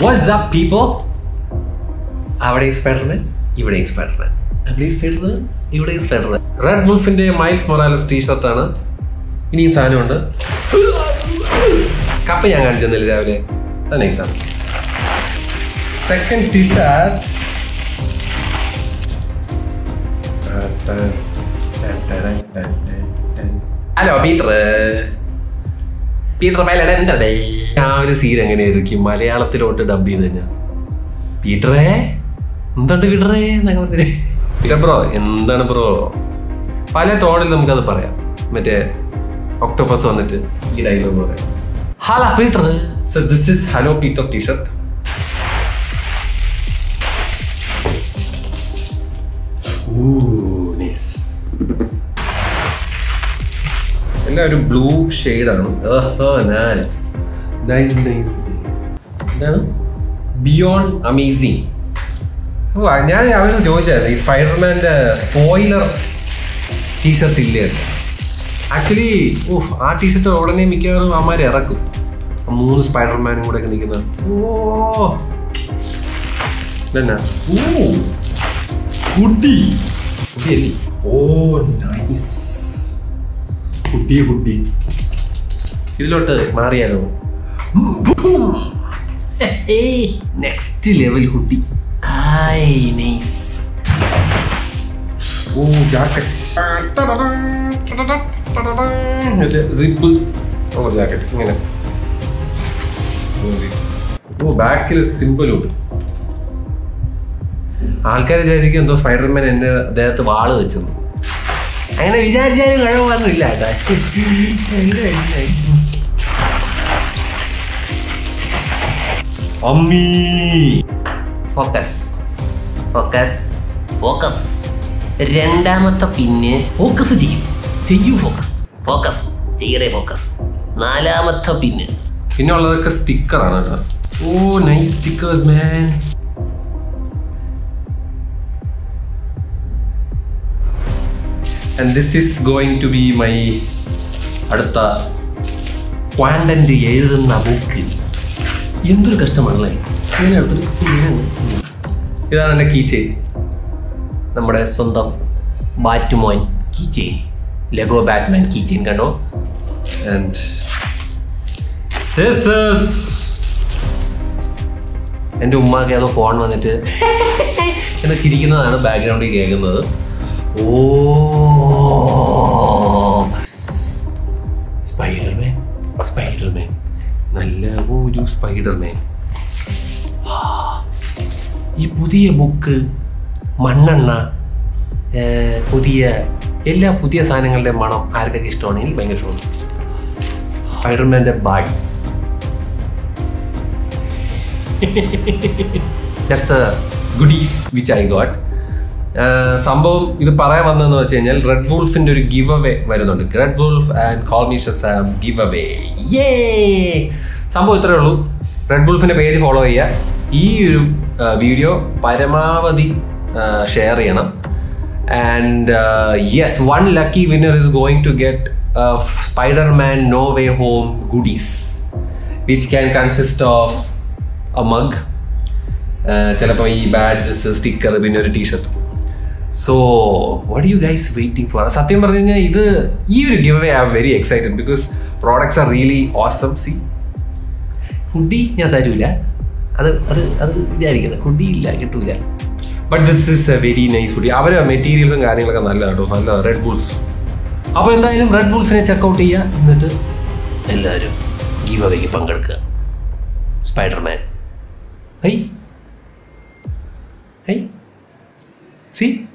വാട്സ് up people അവിടെ Spider-Man ഇവിടെ Spider-Man അവിടെ സ്പൈഡർമാൻ ഇവിടെ സ്പൈഡർമാൻ റെഡ് വുൾഫിന്റെ മൈൽസ് മൊറാലസ് ടീഷർട്ടാണ് ഇനിയും സാധനമുണ്ട് കപ്പ ഞാൻ കാണിച്ചെന്നില്ല രാവിലെ അത് നൈസാണ് second T-shirt hello Peter Peter മേലടെ ആ ഒരു സീൻ എങ്ങനെയായിരിക്കും മലയാളത്തിലോട്ട് ഡബ് ചെയ്ത് കഴിഞ്ഞാൽ പീറ്ററേ എന്തുണ്ട് പീറ്ററേ എന്നൊക്കെ പറഞ്ഞിട്ട് പീറ്റർ ബ്രോ എന്താണ് ബ്രോ പല ടോണിൽ നമുക്കത് പറയാം മറ്റേ ഒക്ടോപ്പസ് വന്നിട്ട് ഈ ഡയലോഗ് പറയാം hello Peter so this is hello Peter T-shirt എല്ലാം ഒരു ബ്ലൂ ഷെയ്ഡാണ് നൈസ് നൈസ് നൈസ് എന്താണ് ബിയോണ്ട് അമേസിങ് ഓ ഞാൻ അവരോട് ചോദിച്ചായിരുന്നു ഈ സ്പൈഡർമാൻ്റെ സ്പോയിലർ ടീഷർട്ട് ഇല്ലേ ആക്ച്വലി ഓഹ് ആ ടീഷർട്ട് ഉടനെ മിക്കവാറും അമ്മമാർ ഇറക്കും ആ മൂന്ന് സ്പൈഡർമാനും കൂടെ ഒക്കെ നിൽക്കുന്ന ഓ ഇതെന്നാ ഓ കുട്ടി കുട്ടിയല്ലേ ഓ നൈസ് കുട്ടി കുട്ടി ഇതിലോട്ട് മാറിയാലോ നെക്സ്റ്റ് ലെവൽ കുട്ടി നൈസ് ഓ ജാക്കറ്റ് സിബ് ഓ ജാക്കറ്റ് ഇങ്ങനെ ഓ ബാക്കിൽ സിമ്പിളുണ്ട് ആൾക്കാർ വിചാരിക്കും എന്തോ സ്പൈഡർമാൻ എന്നെ അദ്ദേഹത്ത് വാള് വെച്ചെന്ന് അങ്ങനെ വിചാരിച്ചാലും കുഴപ്പമൊന്നുമില്ല കേട്ടോ അമ്മീ ഫോക്കസ് ഫോക്കസ് ഫോക്കസ് രണ്ടാമത്തെ പിന്നെ ഫോക്കസ് ചെയ്യും ചെയ്യൂ ഫോക്കസ് ഫോക്കസ് ചെയ്യടേ ഫോക്കസ് നാലാമത്തെ പിന്നെ പിന്നെ ഉള്ളതൊക്കെ സ്റ്റിക്കറാണ് കേട്ടോ ഓ nice stickers man and this is going to be my അടുത്ത ക്വാണ്ടന്റ് എഴുതുന്ന ബുക്ക് എന്തൊരു കഷ്ടമാണല്ലേ ഇങ്ങനെ എടുത്തിട്ട് ഇങ്ങനെ ഇതാണ് എൻ്റെ കീ ചെയിൻ നമ്മുടെ സ്വന്തം ബാറ്റുമോൻ key chain Lego Batman key chain കണ്ടോ ആൻഡ് ദിസ് ഈസ് എൻ്റെ ഉമ്മാക്ക് ഏതോ ഫോൺ വന്നിട്ട് എന്ന് ചിരിക്കുന്നതാണ് ബാക്ക്ഗ്രൗണ്ടിൽ കേൾക്കുന്നത് ഓ സ്പൈഡർമാൻ സ്പൈഡർമാൻ നല്ല ഒരു സ്പൈഡർമാൻ ഈ പുതിയ ബുക്ക് മണ്ണെണ്ണ ഏർ, പുതിയ എല്ലാ പുതിയ സാധനങ്ങളുടെ മണം ആർക്കൊക്കെ ഇഷ്ടമാണ് എനിക്ക് ഭയങ്കര ഇഷ്ടമാണ് സ്പൈഡർമാൻ്റെ bag that's a goodies which I got സംഭവം ഇത് പറയാൻ വന്നതെന്ന് വെച്ച് കഴിഞ്ഞാൽ റെഡ് വൂൾഫിന്റെ ഒരു ഗിവ് അവേ വരുന്നുണ്ട് റെഡ് വൂൾഫ് ആൻഡ് കോൾമീഷസ് ഗിവ് അവേ യേ സംഭവം ഇത്രയേ ഉള്ളൂ റെഡ് വൂൾഫിന്റെ പേജ് ഫോളോ ചെയ്യുക ഈ ഒരു വീഡിയോ പരമാവധി ഷെയർ ചെയ്യണം and yes one lucky winner is going to get Spider-Man no way home goodies which can consist of a mug ചിലപ്പോൾ ഈ ബാഡ്ജസ് സ്റ്റിക്കർ പിന്നെ ഒരു T-shirt so what you guys waiting for സത്യം പറഞ്ഞു കഴിഞ്ഞാൽ ഇത് ഈ ഒരു giveaway I am very excited because products are really awesome see hoodie ഞാൻ തരൂല അത് അത് അത് വിചാരിക്കുന്നത് ഹുഡി ഇല്ല കിട്ടൂല but this is a very nice hoodie അവരെ മെറ്റീരിയൽസും കാര്യങ്ങളൊക്കെ നല്ല കേട്ടോ നല്ല റെഡ് ബുൾസ് അപ്പോൾ എന്തായാലും റെഡ് ബുൾസിനെ ചെക്കൗട്ട് ചെയ്യുക എന്നിട്ട് എല്ലാവരും ഗീവ് അവയ്ക്ക് പങ്കെടുക്കുക സ്പൈഡർമാൻ ഹൈ ഹൈ സി